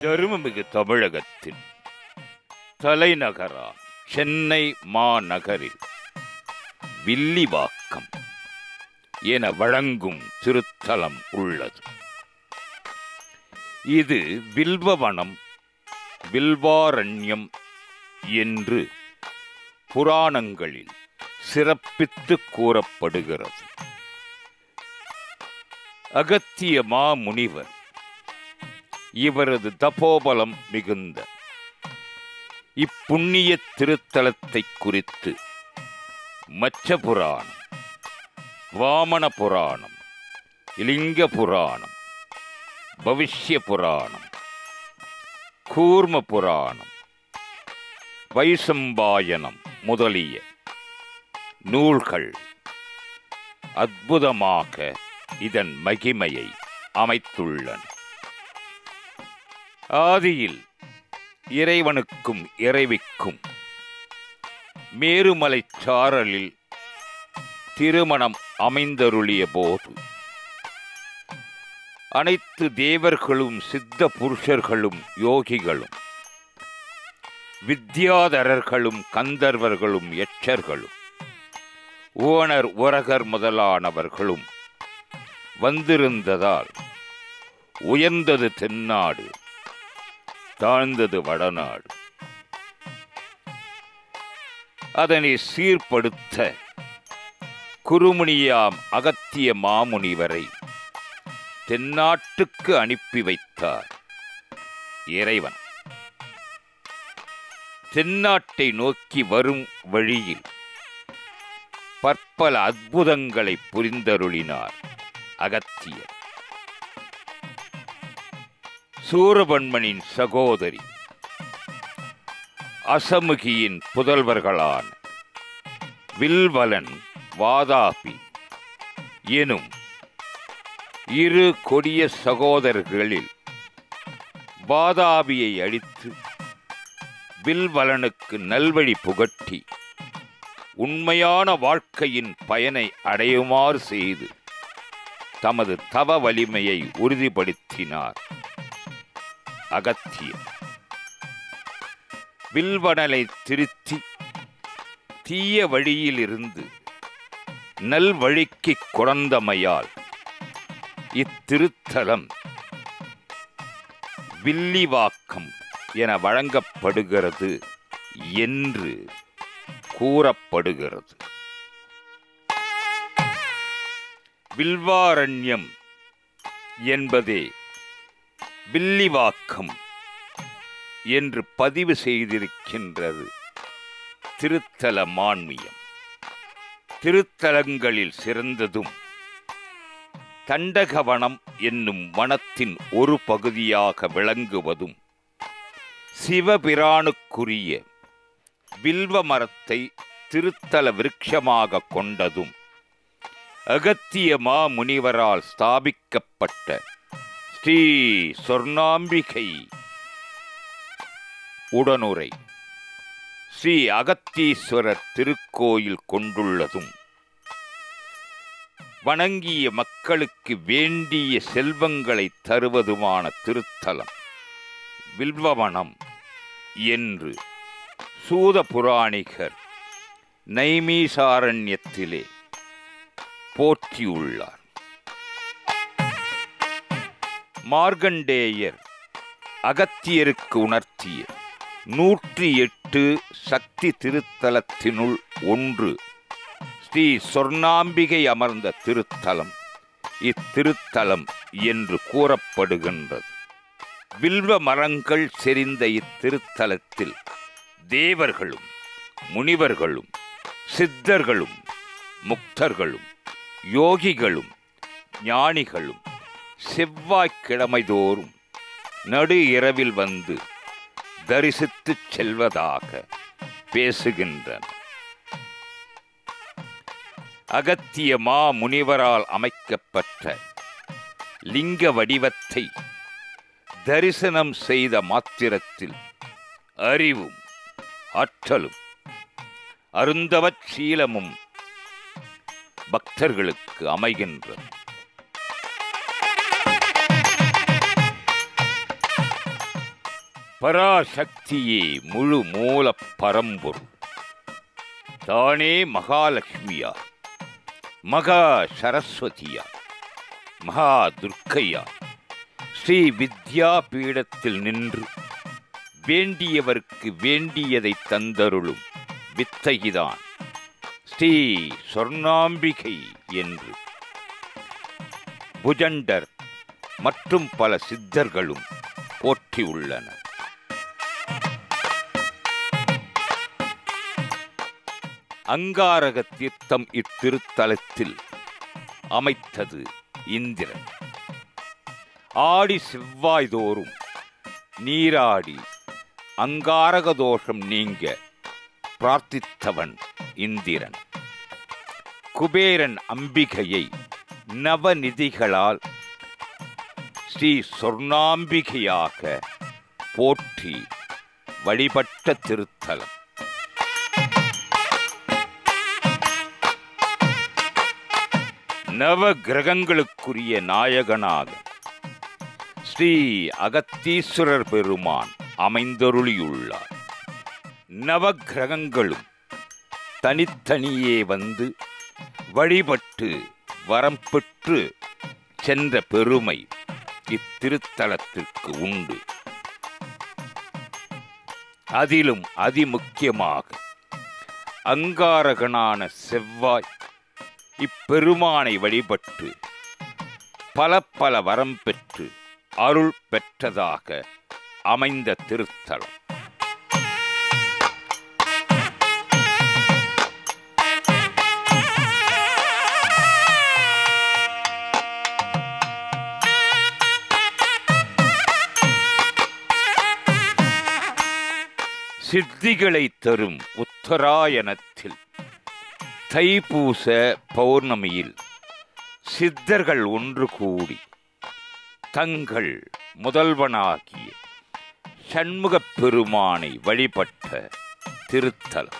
தருமமிகு தமிழகத்தின் தலைநகரா சென்னை மாநகரில் வில்லிவாக்கம் என வழங்கும் திருத்தலம் உள்ளது இது வில்வவனம் வில்வாரண்யம் என்று புராணங்களில் சிறப்பித்து கூறப்படுகிறது அகத்திய மாமுனிவர் இவரது தபோபலம் மிகுந்த இப்புண்ணிய திருத்தலத்தை குறித்து மச்ச புராணம் வாமன புராணம் இலிங்க புராணம் பவிஷ்ய புராணம் கூர்ம புராணம் வைசம்பாயனம் முதலிய நூல்கள் அற்புதமாக இதன் மகிமையை அமைத்துள்ளன ஆதியில் இறைவனுக்கும் இறைவிக்கும் மேருமலைச் சாரலில் திருமணம் அமைந்தருளிய போது அனைத்து தேவர்களும் சித்த புருஷர்களும் யோகிகளும் வித்யாதரர்களும் கந்தர்வர்களும் யட்சர்களும் ஓனர் உரகர் முதலானவர்களும் வந்திருந்ததால் உயர்ந்தது தென்னாடு தாழ்ந்தது வடநாடு அதனை சீர்படுத்த குருமுனியாம் அகத்திய மாமுனிவரை தென்னாட்டுக்கு அனுப்பி வைத்தார் இறைவன் தென்னாட்டை நோக்கி வரும் வழியில் பற்பல அற்புதங்களை புரிந்தருளினார் அகத்தியர் சூரபன்மனின் சகோதரி அசமுகியின் புதல்வர்களான வில்வலன் வாதாபி எனும் இரு கொடிய சகோதரர்களில் வாதாபியை அழித்து வில்வலனுக்கு நல்வழி புகட்டி உண்மையான வாழ்க்கையின் பயனை அடையுமாறு செய்து தமது தவ வலிமையை உறுதிப்படுத்தினார் அகத்தியர் வில்வனலை திருத்தி தீய வழியிலிருந்து நல்வழிக்கு குறந்தமையால் இத்திருத்தலம் வில்லிவாக்கம் என வழங்கப்படுகிறது என்று கூறப்படுகிறது வில்வாரண்யம் என்பதே வில்லிவாக்கம் என்று பதிவு செய்திருக்கின்றது திருத்தல மான்மியம் திருத்தலங்களில் சிறந்ததும் தண்டகவனம் என்னும் வனத்தின் ஒரு பகுதியாக விளங்குவதும் சிவபிரானுக்குரிய வில்வ மரத்தை திருத்தல விருட்சமாக கொண்டதும் அகத்திய மாமுனிவரால் ஸ்தாபிக்கப்பட்ட ஸ்ரீ சொர்ணாம்பிகை உடனுரை ஸ்ரீ அகத்தீஸ்வரர் திருக்கோயில் கொண்டுள்ளதும் வணங்கிய மக்களுக்கு வேண்டிய செல்வங்களை தருவதுமான திருத்தலம் வில்வவனம் என்று சூத புராணிகர் நைமீசாரண்யத்திலே போற்றியுள்ளார் மார்கண்டேயர் அகத்தியருக்கு உணர்த்திய நூற்றி எட்டு சக்தி திருத்தலத்தினுள் ஒன்று ஸ்ரீ சொர்ணாம்பிகை அமர்ந்த திருத்தலம் இத்திருத்தலம் என்று கூறப்படுகின்றது வில்வ மரங்கள் செறிந்த இத்திருத்தலத்தில் தேவர்களும் முனிவர்களும் சித்தர்களும் முக்தர்களும் யோகிகளும் ஞானிகளும் செவ்வாய்க்கிழமைதோறும் நடு இரவில் வந்து தரிசித்துச் செல்வதாக பேசுகின்றனர் அகத்திய மா முனிவரால் அமைக்கப்பட்ட லிங்க வடிவத்தை தரிசனம் செய்த மாத்திரத்தில் அறிவும் ஆற்றலும் அருந்தவச் சீலமும் பக்தர்களுக்கு அமைகின்றது பராசக்தியே முழு மூல பரம்பொருள் தானே மகாலட்சுமியா மகா சரஸ்வதியா மகா துர்க்கையா ஸ்ரீ வித்யா பீடத்தில் நின்று வேண்டியவர்க்கு வேண்டியதை தந்தருளும் வித்தகிதான் ஸ்ரீ சொர்ணாம்பிகை என்று புஜண்டர் மற்றும் பல சித்தர்களும் போற்றியுள்ளனர் அங்காரக தீர்த்தம் இத்திருத்தலத்தில் அமைத்தது இந்திரன் ஆடி செவ்வாய் தோறும் நீராடி அங்காரக தோஷம் நீங்க பிரார்த்தித்தவன் இந்திரன் குபேரன் அம்பிகையை நவநிதிகளால் ஸ்ரீ சொர்ணாம்பிகையாக போற்றி வழிபட்ட திருத்தலம் நவ கிரகங்களுக்குரிய நாயகனாக ஸ்ரீ அகத்தீஸ்வரர் பெருமான் அமைந்தருளியுள்ளார் நவக்கிரகங்களும் தனித்தனியே வந்து வழிபட்டு வரம் பெற்று சென்ற பெருமை இத்திருத்தலத்திற்கு உண்டு அதிலும் அதிமுக்கியமாக அங்காரகனான செவ்வாய் இப்பெருமானை வழிபட்டு பல பல வரம் பெற்று அருள் பெற்றதாக அமைந்த திருத்தலம் சித்திகளை தரும் உத்தராயணத்தில் தைப்பூச பௌர்ணமியில் சித்தர்கள் ஒன்று கூடி தங்கள் முதல்வனாகிய சண்முகப் பெருமானை வழிபட்ட திருத்தலம்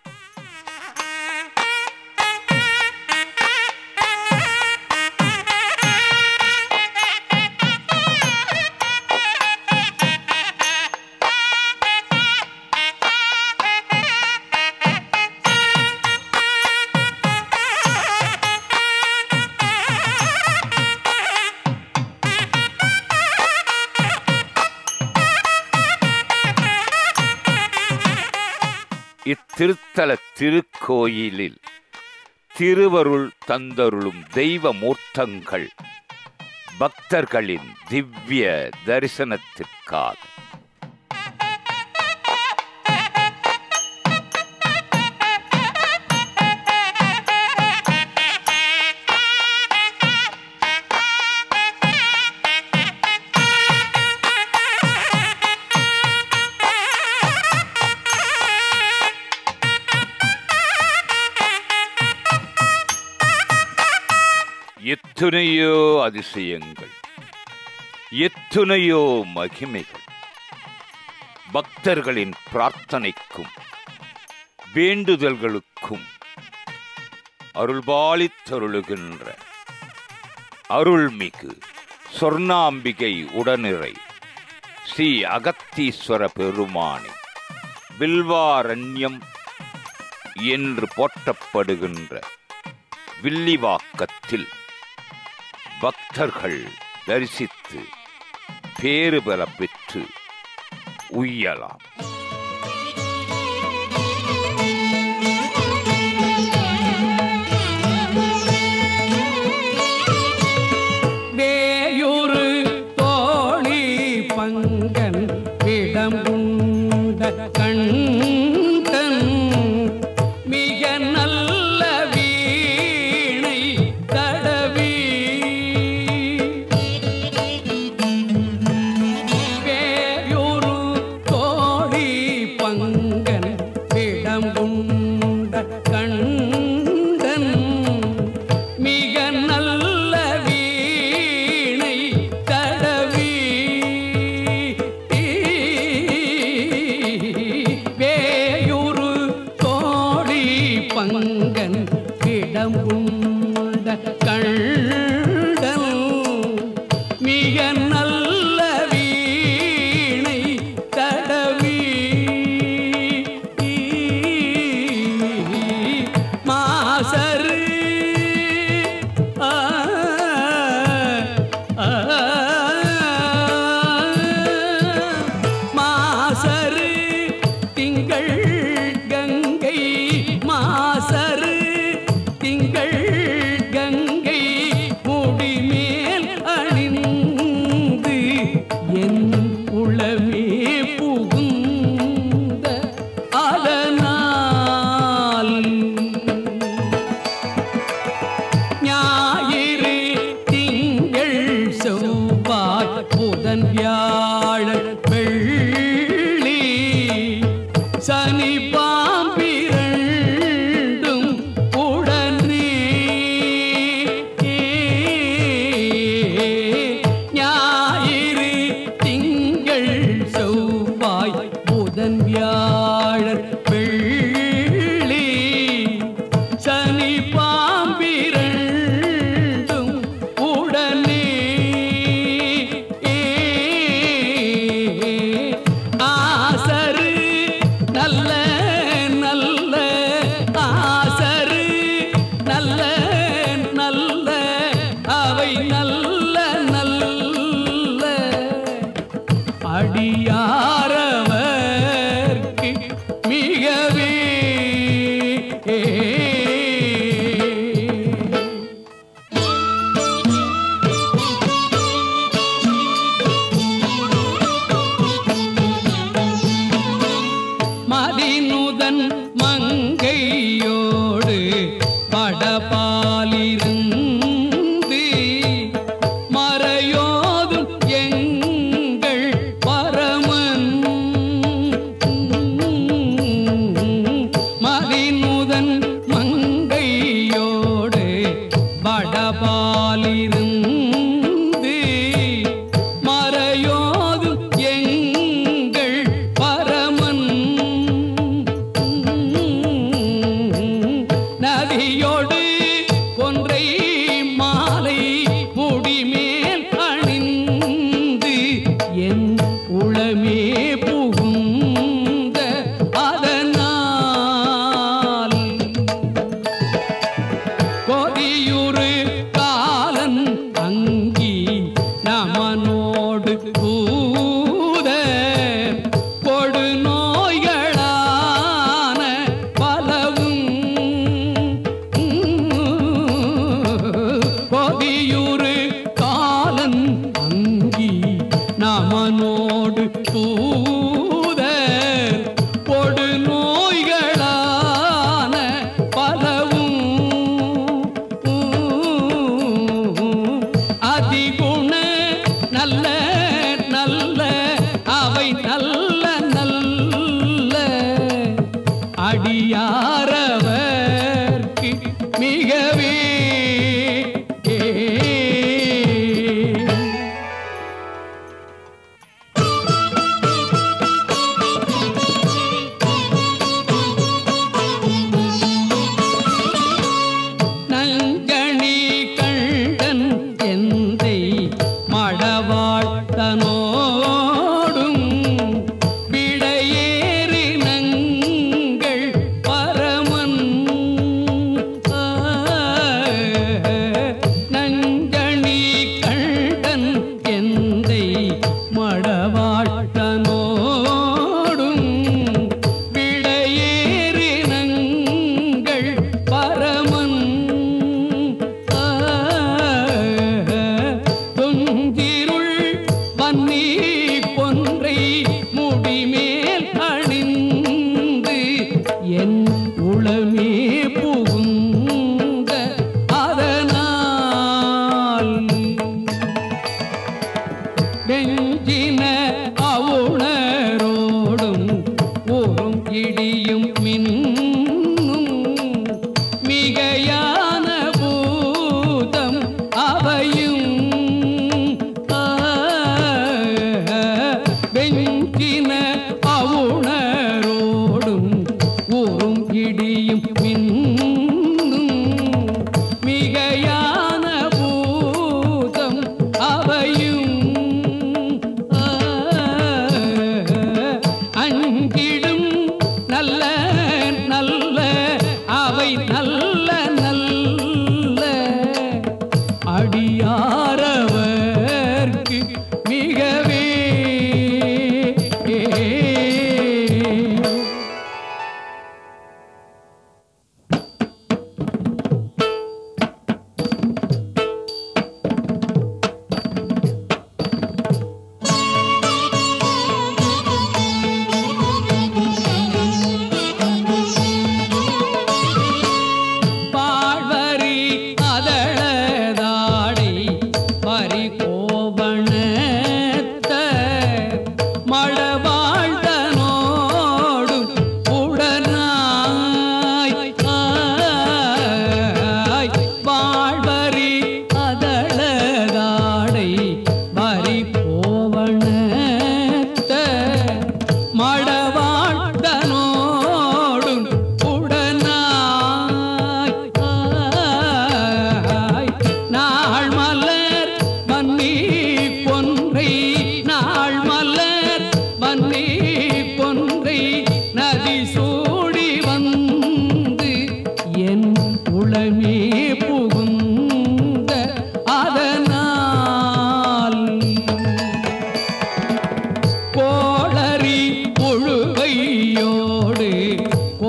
இத்திருத்தல திருக்கோயிலில் திருவருள் தந்தருளும் தெய்வ மூர்த்தங்கள் பக்தர்களின் திவ்ய தரிசனத்திற்காக எத்துணையோ அதிசயங்கள் எத்துணையோ மகிமைகள் பக்தர்களின் பிரார்த்தனைக்கும் வேண்டுதல்களுக்கும் அருள்பாலித்தருளுகின்ற அருள்மிகு சொர்ணாம்பிகை உடனிறை ஸ்ரீ அகத்தீஸ்வர பெருமானே வில்வாரண்யம் என்று போற்றப்படுகின்ற வில்லிவாக்கத்தில் பக்தர்கள் தரிசித்து பேறு பெற பெற்று உய்யலாம் வேயுறு தோழி பங்கன் விடமுண்ட கண்டன் மிக நல்ல வீணை தடவி வேயுறு தோழி பங்கன் விடமுண்ட கண்டன் மிக நல்ல வீணை தடவி அடியாரவர்க்கு மிகவே மதிநுதன் மங்கையோடு படபாலிருந்து மறையோதும் எங்கள் பரமன் மதிநுதன் மங்கையோடு படபாலிருந்து மறையோதும் எங்கள் பரமன் நதியோடு ஒன்றை மாலை முடிமேல் அணிந்து என் உளமே புகுந்த அதனால் கொதியுறு காலன் அங்கி நமனோடு பூத கொடு நோய்களான பலவும் கொதியுறு காலன் அங்கி நமனோடு பூத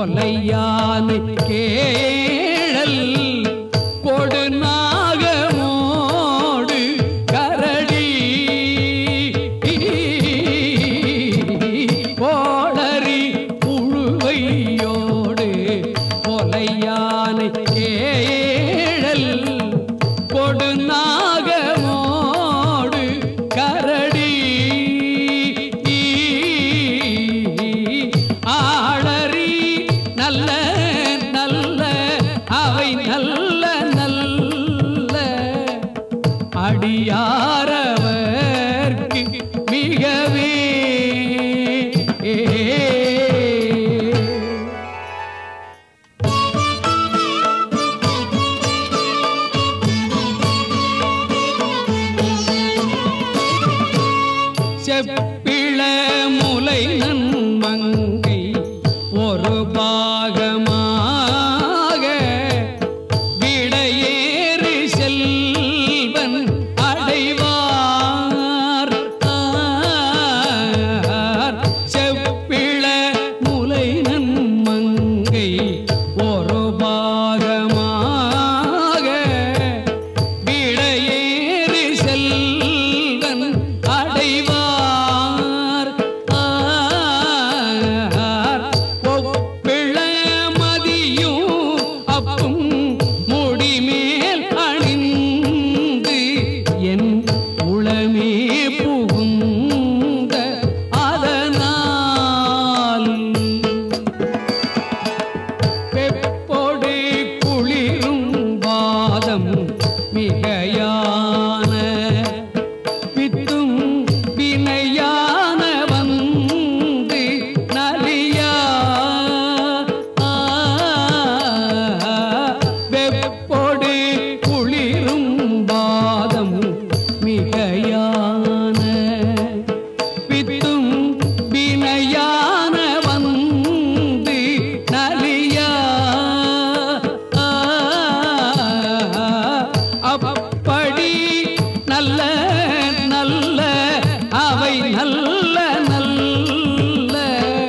கொலையானை கேழல் கொடு நாகமோடு கரடி கோளரி புழுவையோடு கொலையானை கேழல் கொடு நாகமோடு கரடி ஆளரி நல்ல நல்ல அவை நல்ல நல்ல அடியாரவர்க்கு மிகவே செப்பிள முலை நன்மங்கை ஒரு பாகமாக விடையேறி செல்வன் அடைவார் செப்பிள முலை நன்மங்கை ஒரு பாகமாக விடையேறி செல்வன் அடைவார் ஒப்பிள மதியும் அப்பும் முடிமேல் அணிந்து என் உளமே புகுந்த அதனால் வெப்பொடு குளிரும் வாதம் மிகையான வித்தும் வினையான வந்து நலியா வெப்பொடு குளிரும் வாதம் மிகையான வித்தும் வினையான வந்து நலியா அப்படி நல்ல நல்ல அவை நல்ல நல்ல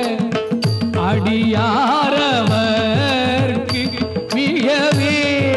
அடியாரவர்க்கு மிகவே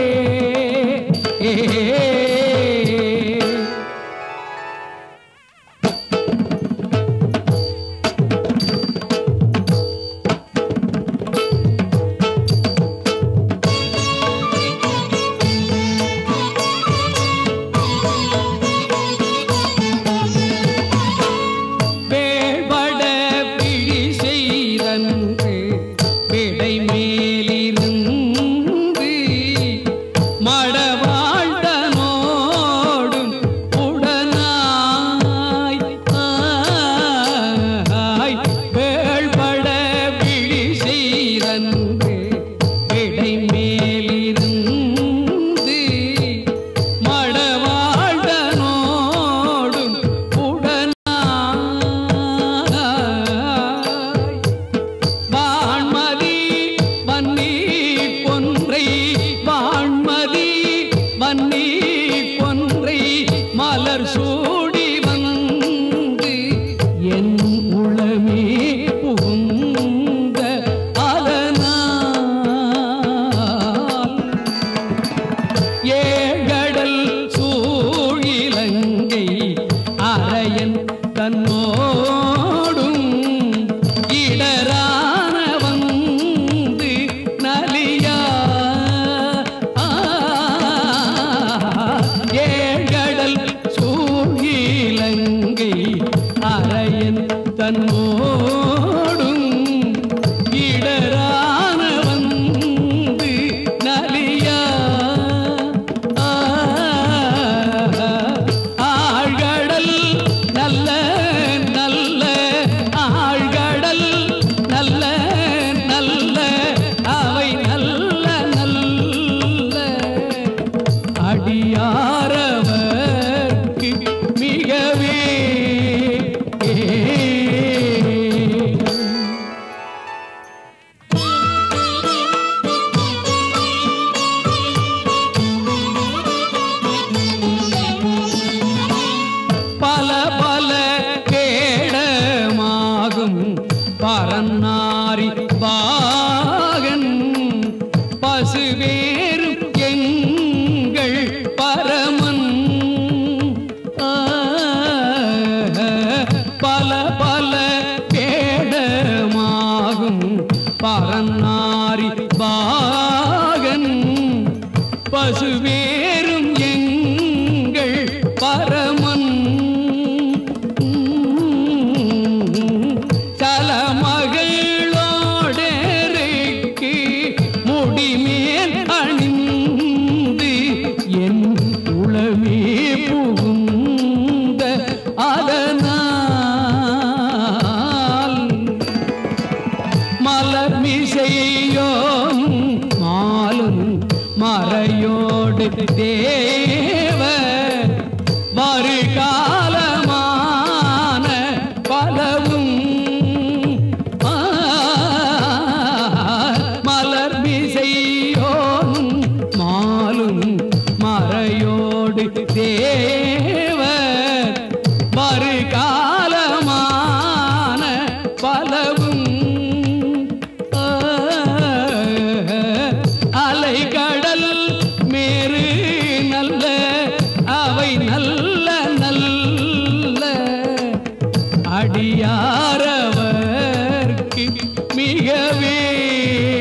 வேள்பட பிழி செய்தன்று விடை மேலிருந்து மடவாழ்டனோடும் உடனாய் ஆய் வேள்பட பிழி செய்தன்று விடை மேலிருந்து மடவாழ்டனோடும் உடனாய் வான்மதி வன்னி கொன்றை வான்மதி வன்னி கொன்றை மலர் சூடி வந்து என் உளமே புகுந்த அதனால் ஏழ்கடல் சூழிலங்கை அரையன் தன்னோடும் இடரான வந்து நலியா ஏழ்கடல் சூழிலங்கை அரையன் தன்னோடும் இடரான வந்து நலியா ஆழ்கடல் நல்ல நல்ல ஆழ்கடல் நல்ல நல்ல அவை நல்ல நல்ல அடியாரவர்க்கு மிகவே பல பல கேடமாகும் பரநாரி பாகன் மறையோடு தேவ வருகாலமான பலவும் ஆ, மலர் மிசையோனும் மாலும் மறையோடு தேவர் வருகாலமான பலவும் ஆ, அலைகடல் மேறு நல்ல அவை நல்ல நல்ல அடியாரவர்க்கு மிகவே